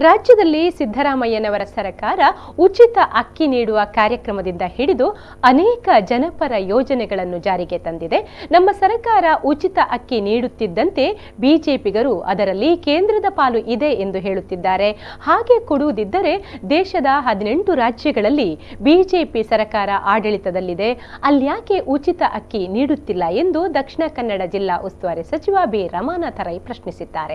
ರಾಜ್ಯದಲ್ಲಿ ಸಿದ್ದರಾಮಯ್ಯನವರ ಸರ್ಕಾರ ಉಚಿತ ಅಕ್ಕಿ ನೀಡುವ ಕಾರ್ಯಕ್ರಮದಿಂದ ಹಿಡಿದು ಅನೇಕ ಜನಪರ ಯೋಜನೆಗಳನ್ನು ಜಾರಿಗೆ ತಂದಿದೆ ನಮ್ಮ ಸರ್ಕಾರ ಉಚಿತ ಅಕ್ಕಿ ನೀಡುತ್ತಿದ್ದಂತೆ ಬಿಜೆಪಿಗರು ಅದರಲ್ಲಿ ಕೇಂದ್ರದ ಪಾಲು ಇದೆ ಎಂದು ಹೇಳುತ್ತಿದ್ದಾರೆ ಹಾಗೆ ಕೊಡುವುದಿದ್ದರೆ ದೇಶದ ಹದಿನೆಂಟು ರಾಜ್ಯಗಳಲ್ಲಿ ಬಿಜೆಪಿ ಸರ್ಕಾರ ಆಡಳಿತದಲ್ಲಿದೆ ಅಲ್ಯಾಕೆ ಉಚಿತ ಅಕ್ಕಿ ನೀಡುತ್ತಿಲ್ಲ ಎಂದು ದಕ್ಷಿಣ ಕನ್ನಡ ಜಿಲ್ಲಾ ಉಸ್ತುವಾರಿ ಸಚಿವ ಬಿ ರಮಾನಾಥ ರೈ ಪ್ರಶ್ನಿಸಿದ್ದಾರೆ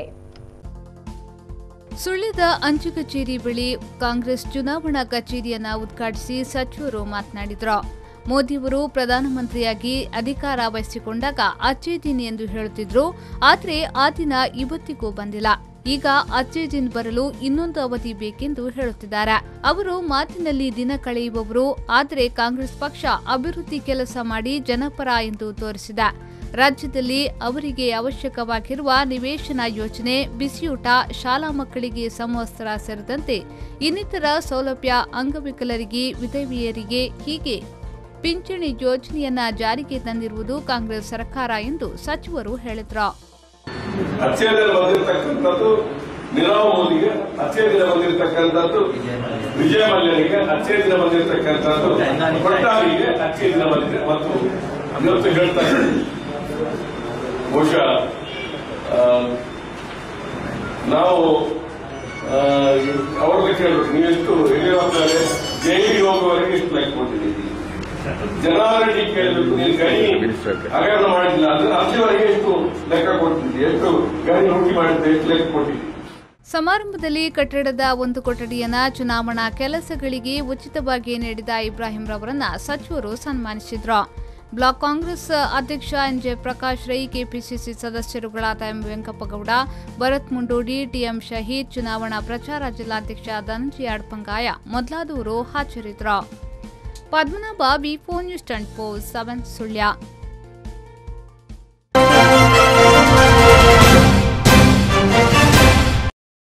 ಸುಳ್ಯದ ಅಂಚೆ ಕಚೇರಿ ಬಳಿ ಕಾಂಗ್ರೆಸ್ ಚುನಾವಣಾ ಕಚೇರಿಯನ್ನ ಉದ್ಘಾಟಿಸಿ ಸಚಿವರು ಮಾತನಾಡಿದರು ಮೋದಿಯವರು ಪ್ರಧಾನಮಂತ್ರಿಯಾಗಿ ಅಧಿಕಾರ ವಹಿಸಿಕೊಂಡಾಗ ಅಚ್ಚೇ ದಿನ್ ಎಂದು ಹೇಳುತ್ತಿದ್ರು ಆದರೆ ಆ ದಿನ ಇವತ್ತಿಗೂ ಬಂದಿಲ್ಲ ಈಗ ಅಚ್ಚೇ ದಿನ್ ಬರಲು ಇನ್ನೊಂದು ಅವಧಿ ಬೇಕೆಂದು ಹೇಳುತ್ತಿದ್ದಾರೆ ಅವರು ಮಾತಿನಲ್ಲಿ ದಿನ ಕಳೆಯುವವರು ಆದರೆ ಕಾಂಗ್ರೆಸ್ ಪಕ್ಷ ಅಭಿವೃದ್ಧಿ ಕೆಲಸ ಮಾಡಿ ಜನಪರ ಎಂದು ತೋರಿಸಿದೆ ರಾಜ್ಯದಲ್ಲಿ ಅವರಿಗೆ ಅವಶ್ಯಕವಾಗಿರುವ ನಿವೇಶನ ಯೋಜನೆ ಬಿಸಿಯೂಟ ಶಾಲಾ ಮಕ್ಕಳಿಗೆ ಸಮವಸ್ತ್ರ ಸೇರಿದಂತೆ ಇನ್ನಿತರ ಸೌಲಭ್ಯ ಅಂಗವಿಕಲರಿಗೆ ವಿಧವೆಯರಿಗೆ ಹೀಗೆ ಪಿಂಚಣಿ ಯೋಜನೆಯನ್ನ ಜಾರಿಗೆ ತಂದಿರುವುದು ಕಾಂಗ್ರೆಸ್ ಸರ್ಕಾರ ಎಂದು ಸಚಿವರು ಹೇಳಿದ್ರು ಅಚ್ಚೇದಿನ ಬಂದಿರತಕ್ಕಂಥದ್ದು ನೀರವ್ ಮೋದಿಗೆ ಅಚ್ಚೇದಿನ ಬಂದಿರತಕ್ಕಂಥದ್ದು ವಿಜಯ ಮಲ್ಯನಿಗೆ ಅಚ್ಚೇದಿನ ಬಂದಿರತಕ್ಕಂಥದ್ದು ಕೊಟ್ಟಾರಿಗೆ ಅಚ್ಚೇದಿನ ಬಂದಿದೆ ಮತ್ತು ಇವತ್ತು ಹೇಳ್ತಾ ಇದ್ದೀನಿ ಬಹುಶಃ ಆ, ನಾವು ಆ, ಅವ್ರನ್ನ ಕೇಳಬೇಕು ನೀವೆಷ್ಟು ಯಡಿಯೂರಪ್ಪನವರೇ ಜೈಲಿಗೆ ಹೋಗುವವರೆಗೆ ಎಷ್ಟು ಲೈಕ್ ಕೊಟ್ಟಿದ್ದೀರಿ ಜನಾರೆಡ್ಡಿ ಕೇಳಬೇಕು ನೀನು ಗಣಿ ಹಗರಣ ಮಾಡಿಲ್ಲ ಅಂದ್ರೆ ಅಲ್ಲಿವರೆಗೆ ಎಷ್ಟು ಲೆಕ್ಕ ಕೊಟ್ಟಿದ್ದಿ ಎಷ್ಟು ಗಣಿ ಹುಡುಕಿ ಮಾಡಿದ್ದೆ ಎಷ್ಟು ಲೆಕ್ಕ ಕೊಟ್ಟಿದ್ದಿ ಸಮಾರಂಭದಲ್ಲಿ ಕಟ್ಟಡದ ಒಂದು ಕೊಠಡಿಯನ್ನ ಚುನಾವಣಾ ಕೆಲಸಗಳಿಗೆ ಉಚಿತವಾಗಿ ನೀಡಿದ ಇಬ್ರಾಹಿಂ ರವರನ್ನ ಸಚಿವರು ಸನ್ಮಾನಿಸಿದ್ರು ಬ್ಲಾಕ್ ಕಾಂಗ್ರೆಸ್ ಅಧ್ಯಕ್ಷ N J Prakash Rai KPCC ಸದಸ್ಯರುಗಳಾದ ಎಂ ವೆಂಕಪ್ಪಗೌಡ ಭರತ್ ಮುಂಡೋಡಿ ಟಿಎಂ ಶಹೀದ್ ಚುನಾವಣಾ ಪ್ರಚಾರ ಜಿಲ್ಲಾಧ್ಯಕ್ಷ ಧನಂಜಯ ಅಡ್ಪಂಗಾಯ ಮೊದಲಾದವರು ಹಾಜರಿದ್ದರು Padmanabha B four news twenty four seven Sullia